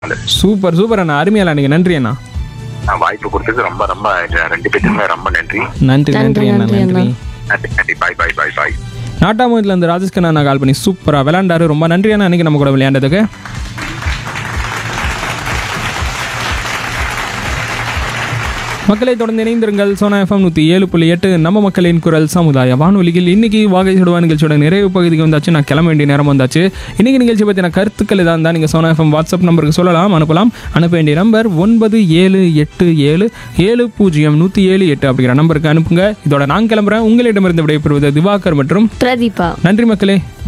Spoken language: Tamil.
சூப்பர் சூப்பர் அண்ணா அருமையால நீங்கள் நன்றி அண்ணா நான் வாய்ப்பு கொடுத்ததுக்கு ரொம்ப ரொம்ப ரெண்டு பேருக்குமே ரொம்ப நன்றி நன்றி நன்றி அண்ணா நன்றி, நன்றி நன்றி நன்றி பாய் பாய் பாய் பாய் நாட்டாமத்தில் இருந்து ராஜேஷ்கன் அண்ணா கால் பண்ணி சூப்பராக விளையாண்டாரு ரொம்ப நன்றி அண்ணா அன்னைக்கு நம்ம கூட விளையாண்டதுக்கு மக்களை தொடர்ந்து இணைந்திருங்கள் சோனா எஃப்எம் நூற்றி ஏழு புள்ளி எட்டு நம்ம மக்களின் குரல் சமுதாய வானொலியில் இன்னைக்கு வாகை சுடுவா நிகழ்ச்சியோட நிறைவு பகுதிக்கு வந்தாச்சு நான் கிளம்ப வேண்டிய நேரம் வந்தாச்சு இன்னைக்கு நிகழ்ச்சி பற்றின கருத்துக்கள் இதாக இருந்தால் நீங்கள் சோனா எஃப்எம் வாட்ஸ்அப் நம்பருக்கு சொல்லலாம் அனுப்பலாம் அனுப்ப வேண்டிய நம்பர் ஒன்பது ஏழு எட்டு ஏழு ஏழு பூஜ்ஜியம் நூற்றி ஏழு எட்டு அப்படிங்கிற நம்பருக்கு அனுப்புங்க இதோட நான் கிளம்புறேன் உங்களிடமிருந்து விடைபெறுவது திவாகர் மற்றும் பிரதீபா நன்றி மக்களே